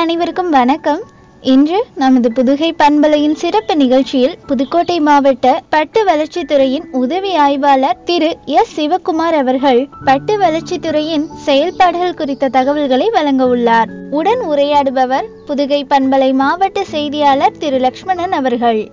அனைவருக்கும் வணக்கம் இன்று நமது புதுகை பண்பலையின் சிறப்பு நிகழ்ச்சியில் புதுக்கோட்டை மாவட்ட பட்டு வளர்ச்சித்துறையின் உதவி ஆய்வாளர் திரு எஸ் சிவகுமார் அவர்கள் பட்டு வளர்ச்சித்துறையின் செயல்பாடுகள் குறித்த தகவல்களை வழங்க உள்ளார் உடன் உரையாடுபவர் புதுகை பண்பலை மாவட்ட செய்தியாளர் திரு லக்ஷ்மணன் அவர்கள்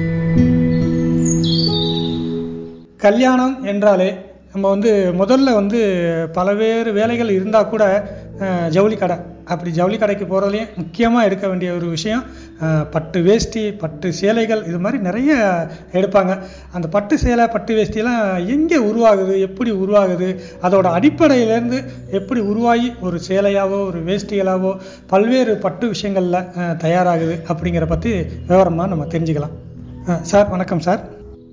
கல்யாணம் என்றாலே நம்ம வந்து முதல்ல வந்து பலவேறு வேலைகள் இருந்தால் கூட அஹ், ஜவுளி கடை அப்படி ஜவுளி கடைக்கு போகிறதுலையும் முக்கியமாக எடுக்க வேண்டிய ஒரு விஷயம் அஹ், பட்டு வேஷ்டி பட்டு சேலைகள் இது மாதிரி நிறைய எடுப்பாங்க அந்த பட்டு சேலை பட்டு வேஷ்டியெல்லாம் எங்கே உருவாகுது எப்படி உருவாகுது அதோட அடிப்படையிலேருந்து எப்படி உருவாகி ஒரு சேலையாவோ ஒரு வேஷ்டிகளாவோ பல்வேறு பட்டு விஷயங்களில் அஹ், தயாராகுது அப்படிங்கிற பற்றி விவரமாக நம்ம தெரிஞ்சுக்கலாம் அஹ், சார் வணக்கம் சார்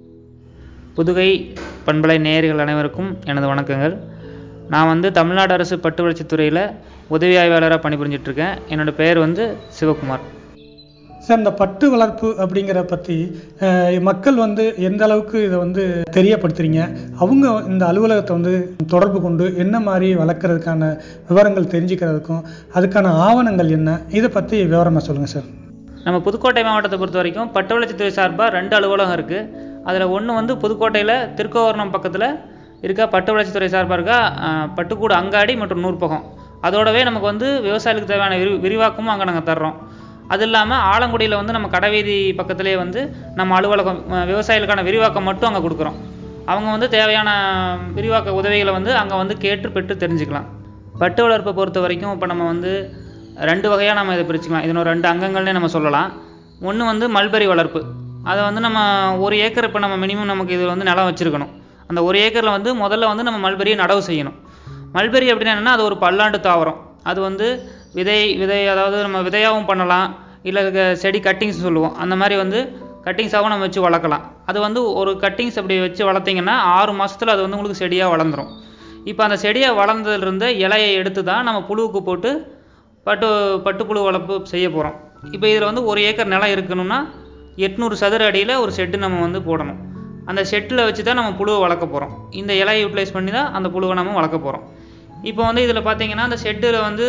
புதுகை பண்பலை நேயர்கள் அனைவருக்கும் எனது வணக்கங்கள் நான் வந்து தமிழ்நாடு அரசு பட்டு வளர்ச்சித்துறையில் உதவி ஆய்வாளராக பணிபுரிஞ்சிட்டு இருக்கேன் என்னோட பெயர் வந்து சிவகுமார் சார் இந்த பட்டு வளர்ப்பு அப்படிங்கிற பற்றி அஹ், மக்கள் வந்து எந்த அளவுக்கு இதை வந்து தெரியப்படுத்துறீங்க அவங்க இந்த அலுவலகத்தை வந்து தொடர்பு கொண்டு என்ன மாதிரி வளர்க்குறதுக்கான விவரங்கள் தெரிஞ்சுக்கிறதுக்கும் அதுக்கான ஆவணங்கள் என்ன இதை பற்றி விவரமாக சொல்லுங்கள் சார் நம்ம புதுக்கோட்டை மாவட்டத்தை பொறுத்த வரைக்கும் பட்டு வளர்ச்சித்துறை சார்பாக ரெண்டு அலுவலகம் இருக்குது அதில் ஒன்று வந்து புதுக்கோட்டையில் திருக்கோவரணம் பக்கத்தில் இருக்க பட்டு வளர்ச்சித்துறை சார்பாக இருக்க அஹ், பட்டுக்கூடு அங்காடி மற்றும் நூற்பகம் அதோடவே நமக்கு வந்து விவசாயிகளுக்கு தேவையான விரி விரிவாக்கமும் அங்கே நாங்கள் தர்றோம் அது இல்லாமல் ஆலங்குடியில் வந்து நம்ம கடைவீதி பக்கத்திலே வந்து நம்ம அலுவலகம் அஹ், விவசாயிகளுக்கான விரிவாக்கம் மட்டும் அங்கே கொடுக்குறோம் அவங்க வந்து தேவையான விரிவாக்க உதவிகளை வந்து அங்கே வந்து கேட்டு பெற்று தெரிஞ்சுக்கலாம் பட்டு வளர்ப்பை பொறுத்த வரைக்கும் இப்போ நம்ம வந்து ரெண்டு வகையாக நம்ம இதை பிரிச்சுக்கலாம் இதனோட ரெண்டு அங்கங்கள்னே நம்ம சொல்லலாம் ஒன்று வந்து மல்பெரி வளர்ப்பு அதை வந்து நம்ம ஒரு ஏக்கர் இப்போ நம்ம மினிமம் நமக்கு இது வந்து நிலம் வச்சுருக்கணும் அந்த ஒரு ஏக்கரில் வந்து முதல்ல வந்து நம்ம மல்பெரியை நடவு செய்யணும் மல்பெரி அப்படின்னா என்னென்னா அது ஒரு பல்லாண்டு தாவரம் அது வந்து விதை விதை அதாவது நம்ம விதையாகவும் பண்ணலாம் இல்லை இதுக்கு செடி கட்டிங்ஸ் சொல்லுவோம் அந்த மாதிரி வந்து கட்டிங்ஸாகவும் நம்ம வச்சு வளர்க்கலாம் அது வந்து ஒரு கட்டிங்ஸ் அப்படி வச்சு வளர்த்திங்கன்னா ஆறு மாதத்தில் அது வந்து உங்களுக்கு செடியாக வளர்ந்துரும் இப்போ அந்த செடியாக வளர்ந்ததுலேருந்து இலையை எடுத்து தான் நம்ம புழுவுக்கு போட்டு பட்டு பட்டுப்புழு வளர்ப்பு செய்ய போகிறோம் இப்போ இதில் வந்து ஒரு ஏக்கர் நிலம் இருக்கணும்னா எட்நூறு சதுர அடியில் ஒரு ஷெட்டு நம்ம வந்து போடணும் அந்த ஷெட்டில் வச்சு தான் நம்ம புழுவை வளர்க்க போகிறோம் இந்த இலையை யூட்டிலைஸ் பண்ணி தான் அந்த புழுவை நம்ம வளர்க்க போகிறோம் இப்போ வந்து இதில் பார்த்தீங்கன்னா அந்த ஷெட்டில் வந்து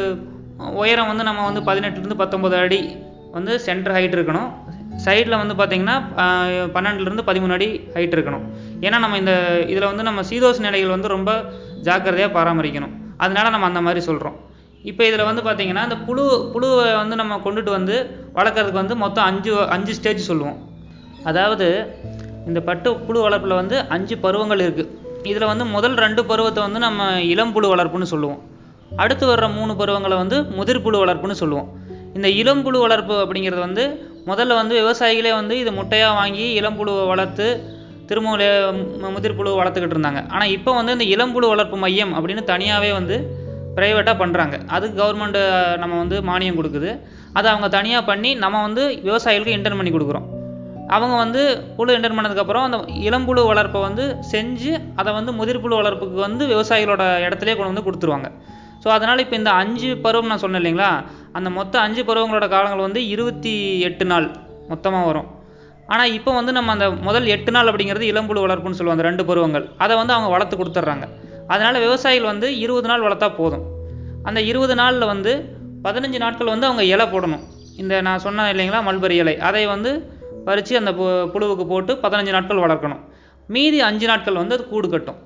உயரம் வந்து நம்ம வந்து பதினெட்டுலேருந்து பத்தொம்பது அடி வந்து சென்டர் ஹைட் இருக்கணும் சைடில் வந்து பார்த்தீங்கன்னா ஆஹ், பன்னெண்டுலேருந்து பதிமூணு அடி ஹைட் இருக்கணும் ஏன்னா நம்ம இந்த இதில் வந்து நம்ம சீதோஷ நிலைகள் வந்து ரொம்ப ஜாக்கிரதையாக பராமரிக்கணும் அதனால நம்ம அந்த மாதிரி சொல்கிறோம் இப்போ இதில் வந்து பார்த்தீங்கன்னா இந்த புழு புழுவை வந்து நம்ம கொண்டுட்டு வந்து வளர்க்குறதுக்கு வந்து மொத்தம் அஞ்சு அஞ்சு ஸ்டேஜ் சொல்லுவோம் அதாவது இந்த பட்டு புழு வளர்ப்பில் வந்து அஞ்சு பருவங்கள் இருக்குது இதில் வந்து முதல் ரெண்டு பருவத்தை வந்து நம்ம இளம் புழு வளர்ப்புன்னு சொல்லுவோம் அடுத்து வர்ற மூணு பருவங்களை வந்து முதிர் புழு வளர்ப்புன்னு சொல்லுவோம் இந்த இளம் புழு வளர்ப்பு அப்படிங்கிறது வந்து முதல்ல வந்து விவசாயிகளே வந்து இது முட்டையாக வாங்கி இளம் புழுவை வளர்த்து திரும்ப லே- மு- முதிர் புழு வளர்த்துக்கிட்டு இருந்தாங்க ஆனால் இப்போ வந்து இந்த இளம்புழு வளர்ப்பு மையம் அப்படின்னு தனியாகவே வந்து ப்ரைவேட்டாக பண்ணுறாங்க அதுக்கு கவர்மெண்ட் நம்ம வந்து மானியம் கொடுக்குது அதை அவங்க தனியாக பண்ணி நம்ம வந்து விவசாயிகளுக்கு இன்டர்ன் பண்ணி கொடுக்குறோம் அவங்க வந்து புழு இன்டர்ன் பண்ணதுக்கப்புறம் அந்த இளம்புழு வளர்ப்பை வந்து செஞ்சு அதை வந்து முதிர்புழு வளர்ப்புக்கு வந்து விவசாயிகளோட இடத்துலயே கொண்டு வந்து கொடுத்துருவாங்க ஸோ அதனால் இப்போ இந்த அஞ்சு பருவம் நான் சொன்னேன் இல்லைங்களா அந்த மொத்த அஞ்சு பருவங்களோட காலங்கள் வந்து இருபத்தி எட்டு நாள் மொத்தமாக வரும் ஆனால் இப்போ வந்து நம்ம அந்த முதல் எட்டு நாள் அப்படிங்கிறது இளம்புழு வளர்ப்புன்னு சொல்லுவாங்க அந்த ரெண்டு பருவங்கள் அதை வந்து அவங்க வளர்த்து கொடுத்துட்றாங்க அதனால் விவசாயிகள் வந்து இருபது நாள் வளர்த்தா போதும் அந்த இருபது நாளில் வந்து பதினஞ்சு நாட்கள் வந்து அவங்க இலை போடணும் இந்த நான் சொன்னேன் இல்லைங்களா மல்பரி இலை அதை வந்து பறித்து அந்த பு- புழுவுக்கு போட்டு பதினஞ்சு நாட்கள் வளர்க்கணும் மீதி அஞ்சு நாட்கள் வந்து அது கூடு கட்டும்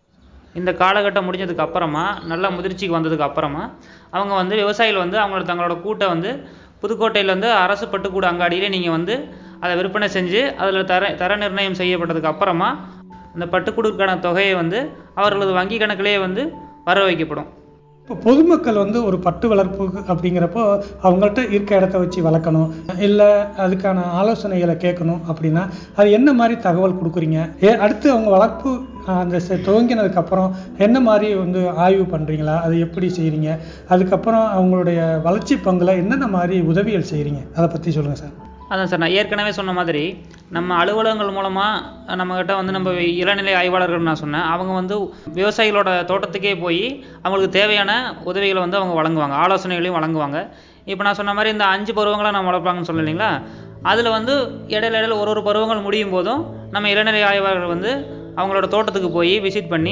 இந்த காலகட்டம் முடிஞ்சதுக்கு அப்புறமா நல்ல முதிர்ச்சிக்கு வந்ததுக்கு அப்புறமா அவங்க வந்து விவசாயிகள் வந்து அவங்களோட தங்களோட கூட்டை வந்து புதுக்கோட்டையில வந்து அரசு பட்டுக்கூடு அங்காடியிலே நீங்கள் வந்து அதை விற்பனை செஞ்சு அதில் தர தர நிர்ணயம் செய்யப்பட்டதுக்கு அப்புறமா அந்த பட்டுக்கூடுக்கான தொகையை வந்து அவர்களது வங்கி கணக்கிலேயே வந்து வர வைக்கப்படும் இப்போ பொதுமக்கள் வந்து ஒரு பட்டு வளர்ப்பு அப்படிங்கிறப்போ அவங்கள்ட்ட இருக்க இடத்த வச்சு வளர்க்கணும் இல்லை அதுக்கான ஆலோசனைகளை கேட்கணும் அப்படின்னா அது என்ன மாதிரி தகவல் கொடுக்குறீங்க ஏ அடுத்து அவங்க வளர்ப்பு ஆஹ், அந்த செ- துவங்கினதுக்கு அப்புறம் என்ன மாதிரி வந்து ஆய்வு பண்ணுறீங்களா அது எப்படி செய்கிறீங்க அதுக்கப்புறம் அவங்களுடைய வளர்ச்சி பங்குல என்னென்ன மாதிரி உதவிகள் செய்கிறீங்க அதை பற்றி சொல்லுங்கள் சார் அதான் சார் நான் ஏற்கனவே சொன்ன மாதிரி நம்ம அலுவலகங்கள் மூலமாக நம்மக்கிட்ட வந்து நம்ம இளநிலை ஆய்வாளர்கள் நான் சொன்னேன் அவங்க வந்து விவசாயிகளோட தோட்டத்துக்கே போய் அவங்களுக்கு தேவையான உதவிகளை வந்து அவங்க வழங்குவாங்க ஆலோசனைகளையும் வழங்குவாங்க இப்போ நான் சொன்ன மாதிரி இந்த அஞ்சு பருவங்களை நம்ம வளர்ப்பாங்கன்னு சொன்னேன் இல்லைங்களா அதில் வந்து இடையில இடையில ஒரு ஒரு பருவங்கள் முடியும் போதும் நம்ம இளநிலை ஆய்வாளர்கள் வந்து அவங்களோட தோட்டத்துக்கு போய் விசிட் பண்ணி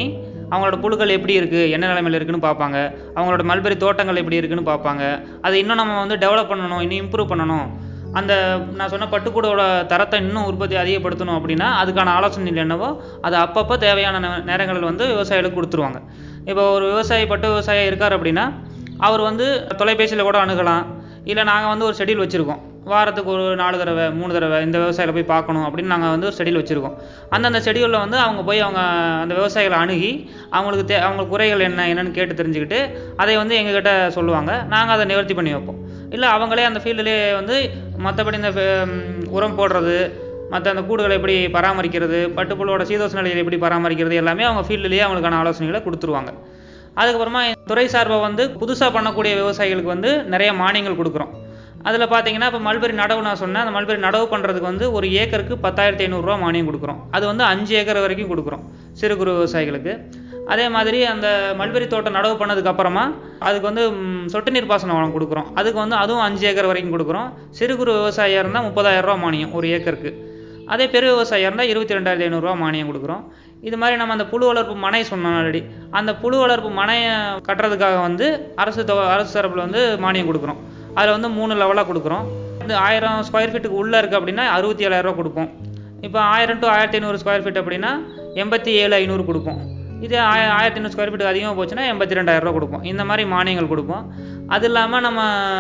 அவங்களோட புழுக்கள் எப்படி இருக்குது என்ன நிலைமையில் இருக்குன்னு பார்ப்பாங்க அவங்களோட மல்பெரி தோட்டங்கள் எப்படி இருக்குன்னு பார்ப்பாங்க அதை இன்னும் நம்ம வந்து டெவலப் பண்ணணும் இன்னும் இம்ப்ரூவ் பண்ணணும் அந்த நான் சொன்ன பட்டுக்கூடோட தரத்தை இன்னும் உற்பத்தி அதிகப்படுத்தணும் அப்படின்னா அதுக்கான ஆலோசனைகள் என்னவோ அது அப்பப்போ தேவையான நே- நேரங்களில் வந்து விவசாயிகளுக்கு கொடுத்துருவாங்க இப்போ ஒரு விவசாயி பட்டு விவசாயி இருக்கார் அப்படின்னா அவர் வந்து தொலைபேசியில் கூட அணுகலாம் இல்லை நாங்கள் வந்து ஒரு ஷெடியூல் வச்சுருக்கோம் வாரத்துக்கு ஒரு நாலு தடவை மூணு தடவை இந்த விவசாயில போய் பார்க்கணும் அப்படின்னு நாங்கள் வந்து ஒரு ஷெடியூல் வச்சுருக்கோம் அந்தந்த ஷெடியூலில் வந்து அவங்க போய் அவங்க அந்த விவசாயிகளை அணுகி அவங்களுக்கு தே அவங்களுக்கு குறைகள் என்ன என்னன்னு கேட்டு தெரிஞ்சுக்கிட்டு அதை வந்து எங்ககிட்ட சொல்லுவாங்க நாங்கள் அதை நிவர்த்தி பண்ணி வைப்போம் இல்லை அவங்களே அந்த ஃபீல்டுலேயே வந்து மற்றபடி இந்த ம், உரம் போடுறது மற்ற அந்த கூடுகளை எப்படி பராமரிக்கிறது பட்டுப்புழுவோட சீதோஷ நிலையை எப்படி பராமரிக்கிறது எல்லாமே அவங்க ஃபீல்டுலேயே அவங்களுக்கான ஆலோசனைகளை கொடுத்துருவாங்க அதுக்கப்புறமா துறை சார்பை வந்து புதுசாக பண்ணக்கூடிய விவசாயிகளுக்கு வந்து நிறைய மானியங்கள் கொடுக்குறோம் அதில் பார்த்தீங்கன்னா இப்போ மல்பெரி நடவு நான் சொன்னேன் அந்த மல்பெரி நடவு பண்ணுறதுக்கு வந்து ஒரு ஏக்கருக்கு பத்தாயிரத்தி ஐநூறுரூவா மானியம் கொடுக்குறோம் அது வந்து அஞ்சு ஏக்கர் வரைக்கும் கொடுக்குறோம் சிறு குறு விவசாயிகளுக்கு அதே மாதிரி அந்த மல்பெரி தோட்டம் நடவு பண்ணதுக்கு அப்புறமா அதுக்கு வந்து ம், சொட்டு நீர் பாசனம் வளம் கொடுக்குறோம் அதுக்கு வந்து அதுவும் அஞ்சு ஏக்கர் வரைக்கும் கொடுக்குறோம் சிறு குறு விவசாயியாக இருந்தால் முப்பதாயிரம் ரூபா மானியம் ஒரு ஏக்கருக்கு அதே பெரிய விவசாயியாக இருந்தால் இருபத்தி ரெண்டாயிரத்தி ஐநூறுரூவா மானியம் கொடுக்குறோம் இது மாதிரி நம்ம அந்த புழு வளர்ப்பு மனை சொன்னோம் ஆல்ரெடி அந்த புழு வளர்ப்பு மனையை கட்டுறதுக்காக வந்து அரசு தொ- அரசு தரப்பில் வந்து மானியம் கொடுக்குறோம் அதில் வந்து மூணு லெவலாக கொடுக்குறோம் இந்த ஆயிரம் ஸ்கொயர் ஃபீட்டுக்கு உள்ளே இருக்குது அப்படின்னா அறுபத்தி ஏழாயிரரூவா கொடுப்போம் இப்போ ஆயிரம் டு ஆயிரத்தி ஐநூறு ஸ்கொயர் ஃபீட் அப்படின்னா எண்பத்தி ஏழு ஐநூறு கொடுப்போம் இதே ஆய ஆயிரத்தி ஐநூறு ஸ்கொயர் ஃபீட் அதிகமாக போச்சுன்னா எண்பத்தி ரெண்டாயிரரூவா கொடுப்போம் இந்த மாதிரி மானியங்கள் கொடுப்போம் அது இல்லாமல் நம்ம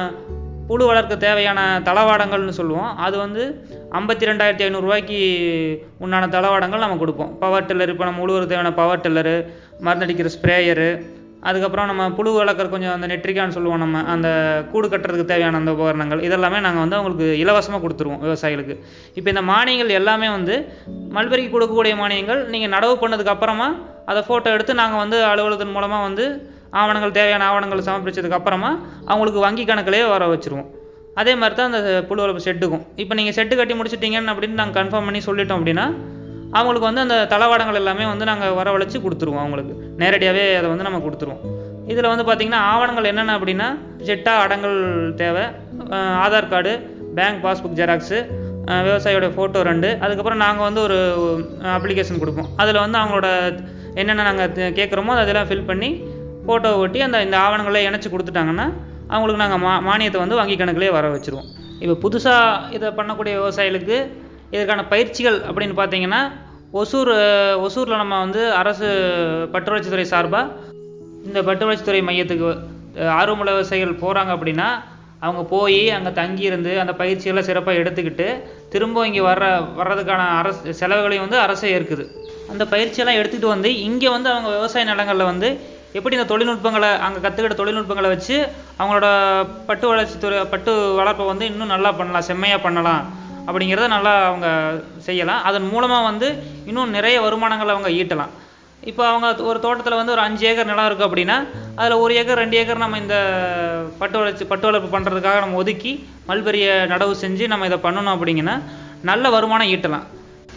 புழு வளர்க்க தேவையான தளவாடங்கள்னு சொல்லுவோம் அது வந்து ஐம்பத்தி ரெண்டாயிரத்தி ஐநூறுரூவாய்க்கு உண்டான தளவாடங்கள் நம்ம கொடுப்போம் பவர் டில்லர் இப்போ நம்ம உழுவுறது தேவையான பவர் டில்லரு மருந்தடிக்கிற ஸ்ப்ரேயரு அதுக்கப்புறம் நம்ம புழு வளர்க்குற கொஞ்சம் அந்த நெட்ரிக்கான்னு சொல்லுவோம் நம்ம அந்த கூடு கட்டுறதுக்கு தேவையான அந்த உபகரணங்கள் இதெல்லாமே நாங்கள் வந்து அவங்களுக்கு இலவசமாக கொடுத்துருவோம் விவசாயிகளுக்கு இப்போ இந்த மானியங்கள் எல்லாமே வந்து மல்பெரிக்கு கொடுக்கக்கூடிய மானியங்கள் நீங்கள் நடவு பண்ணதுக்கு அப்புறமா அதை ஃபோட்டோ எடுத்து நாங்கள் வந்து அலுவலகத்தின் மூலமாக வந்து ஆவணங்கள் தேவையான ஆவணங்கள் சமர்ப்பிச்சதுக்கு அப்புறமா அவங்களுக்கு வங்கி கணக்கிலேயே வர வச்சுருவோம் அதே மாதிரி தான் அந்த புழு வளர்ப்பு செட்டுக்கும் இப்போ நீங்கள் செட்டு கட்டி முடிச்சிட்டீங்கன்னு அப்படின்னு நாங்கள் கன்ஃபார்ம் பண்ணி சொல்லிட்டோம் அப்படின்னா அவங்களுக்கு வந்து அந்த தளவாடங்கள் எல்லாமே வந்து நாங்கள் வரவழைச்சு கொடுத்துருவோம் அவங்களுக்கு நேரடியாகவே அதை வந்து நம்ம கொடுத்துருவோம் இதில் வந்து பார்த்திங்கன்னா ஆவணங்கள் என்னென்ன அப்படின்னா ஜெட்டா அடங்கல் தேவை அஹ் Aadhaar card bank passbook xerox விவசாயியோட ஃபோட்டோ ரெண்டு அதுக்கப்புறம் நாங்கள் வந்து ஒரு அப்ளிகேஷன் கொடுப்போம் அதில் வந்து அவங்களோட என்னென்ன நாங்கள் கேட்குறோமோ அதெல்லாம் ஃபில் பண்ணி ஃபோட்டோ ஒட்டி அந்த இந்த ஆவணங்களை இணைச்சி கொடுத்துட்டாங்கன்னா அவங்களுக்கு நாங்கள் மா மானியத்தை வந்து வங்கி கணக்கிலே வர வச்சுருவோம் இப்போ புதுசாக இதை பண்ணக்கூடிய விவசாயிகளுக்கு இதற்கான பயிற்சிகள் அப்படின்னு பார்த்தீங்கன்னா ஒசூர் அஹ், ஒசூரில் நம்ம வந்து அரசு பட்டு வளர்ச்சித்துறை சார்பாக இந்த பட்டு வளர்ச்சித்துறை மையத்துக்கு அஹ், ஆர்வமுள்ள விவசாயிகள் போகிறாங்க அப்படின்னா அவங்க போய் அங்கே தங்கியிருந்து அந்த பயிற்சிகளை சிறப்பாக எடுத்துக்கிட்டு திரும்ப இங்கே வர்ற வர்றதுக்கான அரசு செலவுகளையும் வந்து அரசே ஏற்குது அந்த பயிற்சியெல்லாம் எடுத்துகிட்டு வந்து இங்கே வந்து அவங்க விவசாய நிலங்களில் வந்து எப்படி இந்த தொழில்நுட்பங்களை அங்கே கற்றுக்கிட்ட தொழில்நுட்பங்களை வச்சு அவங்களோட பட்டு வளர்ச்சித்துறை பட்டு வளர்ப்பை வந்து இன்னும் நல்லா பண்ணலாம் செம்மையாக பண்ணலாம் அப்படிங்கிறத நல்லா அவங்க செய்யலாம் அதன் மூலமாக வந்து இன்னும் நிறைய வருமானங்களை அவங்க ஈட்டலாம் இப்போ அவங்க ஒரு தோட்டத்தில் வந்து ஒரு அஞ்சு ஏக்கர் நிலம் இருக்குது அப்படின்னா அதில் ஒரு ஏக்கர் ரெண்டு ஏக்கர் நம்ம இந்த பட்டு வளர்ச்சி பட்டு வளர்ப்பு பண்ணுறதுக்காக நம்ம ஒதுக்கி மல்பெரிய நடவு செஞ்சு நம்ம இதை பண்ணணும் அப்படிங்கன்னா நல்ல வருமானம் ஈட்டலாம்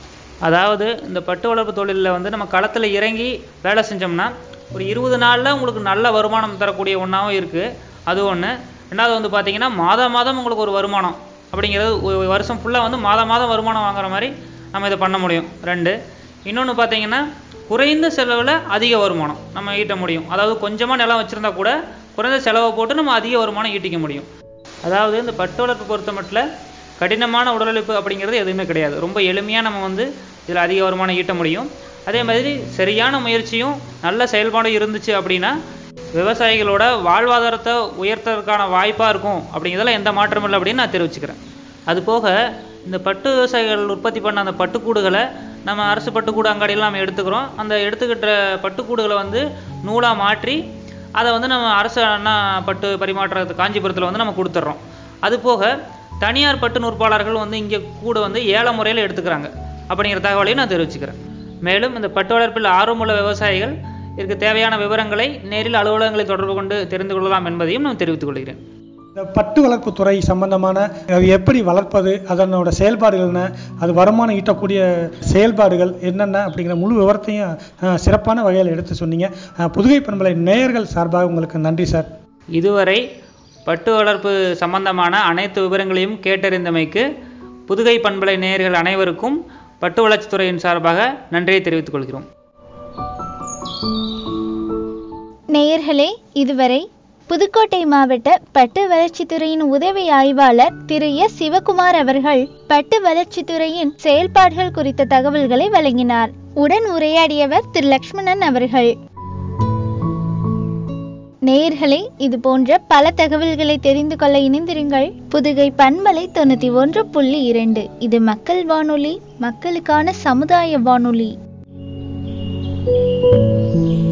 அதாவது இந்த பட்டு வளர்ப்பு தொழிலில் வந்து நம்ம களத்தில் இறங்கி வேலை செஞ்சோம்னா ஒரு இருபது நாளில் உங்களுக்கு நல்ல வருமானம் தரக்கூடிய ஒன்றாவும் இருக்குது அது ஒன்று ரெண்டாவது வந்து பார்த்தீங்கன்னா மாதம் மாதம் உங்களுக்கு ஒரு வருமானம் அப்படிங்கிறது ஒரு வருஷம் ஃபுல்லாக வந்து மாதம் மாதம் வருமானம் வாங்குற மாதிரி நம்ம இதை பண்ண முடியும் ரெண்டு இன்னொன்று பார்த்தீங்கன்னா குறைந்த செலவில் அதிக வருமானம் நம்ம ஈட்ட முடியும் அதாவது கொஞ்சமாக நிலம் வச்சுருந்தா கூட குறைந்த செலவை போட்டு நம்ம அதிக வருமானம் ஈட்டிக்க முடியும் அதாவது இந்த பட்டு வளர்ப்பு பொறுத்த மட்டும் கடினமான உடல் உழைப்பு அப்படிங்கிறது எதுவுமே கிடையாது ரொம்ப எளிமையாக நம்ம வந்து இதில் அதிக வருமானம் ஈட்ட முடியும் அதே மாதிரி சரியான முயற்சியும் நல்ல செயல்பாடும் இருந்துச்சு அப்படின்னா விவசாயிகளோட வாழ்வாதாரத்தை உயர்த்துறதுக்கான வாய்ப்பாக இருக்கும் அப்படிங்கிறதுல எந்த மாற்றமும் இல்லை அப்படின்னு நான் தெரிவிச்சுக்கிறேன் அது போக இந்த பட்டு விவசாயிகள் உற்பத்தி பண்ண அந்த பட்டுக்கூடுகளை நம்ம அரசு பட்டுக்கூடு அங்காடியெல்லாம் நம்ம எடுத்துக்கிறோம் அந்த எடுத்துக்கிட்ட பட்டுக்கூடுகளை வந்து நூலாக மாற்றி அதை வந்து நம்ம அரசு அண்ணா பட்டு பரிமாற்றத்து காஞ்சிபுரத்தில் வந்து நம்ம கொடுத்துட்றோம் அது போக தனியார் பட்டு நூற்பாளர்கள் வந்து இங்கே கூட வந்து ஏல முறையில் எடுத்துக்கிறாங்க அப்படிங்கிற தகவலையும் நான் தெரிவிச்சுக்கிறேன் மேலும் இந்த பட்டு வளர்ப்பில் ஆர்வமுள்ள விவசாயிகள் இதற்கு தேவையான விவரங்களை நேரில் அலுவலகங்களை தொடர்பு கொண்டு தெரிந்து கொள்ளலாம் என்பதையும் நான் தெரிவித்துக் கொள்கிறேன் இந்த பட்டு வளர்ப்பு துறை சம்பந்தமான அது எப்படி வளர்ப்பது அதனோட செயல்பாடுகள் என்ன அது வருமானம் ஈட்டக்கூடிய செயல்பாடுகள் என்னென்ன அப்படிங்கிற முழு விவரத்தையும் அஹ், சிறப்பான வகையில் எடுத்து சொன்னீங்க அஹ், புதுகை பண்பலை நேயர்கள் சார்பாக உங்களுக்கு நன்றி சார் இதுவரை பட்டு வளர்ப்பு சம்பந்தமான அனைத்து விவரங்களையும் கேட்டறிந்தமைக்கு புதுகை பண்பலை நேயர்கள் அனைவருக்கும் பட்டு வளர்ச்சித்துறையின் சார்பாக நன்றியை தெரிவித்துக் கொள்கிறோம் நேயர்களே இதுவரை புதுக்கோட்டை மாவட்ட பட்டு வளர்ச்சித்துறையின் உதவி ஆய்வாளர் திரு எஸ் சிவகுமார் அவர்கள் பட்டு வளர்ச்சித்துறையின் செயல்பாடுகள் குறித்த தகவல்களை வழங்கினார் உடன் உரையாடியவர் திரு லக்ஷ்மணன் அவர்கள் நேயர்களே இது போன்ற பல தகவல்களை தெரிந்து கொள்ள இணைந்திருங்கள் புதுகை பண்பலை தொண்ணூத்தி ஒன்று புள்ளி இரண்டு இது மக்கள் வானொலி மக்களுக்கான சமுதாய வானொலி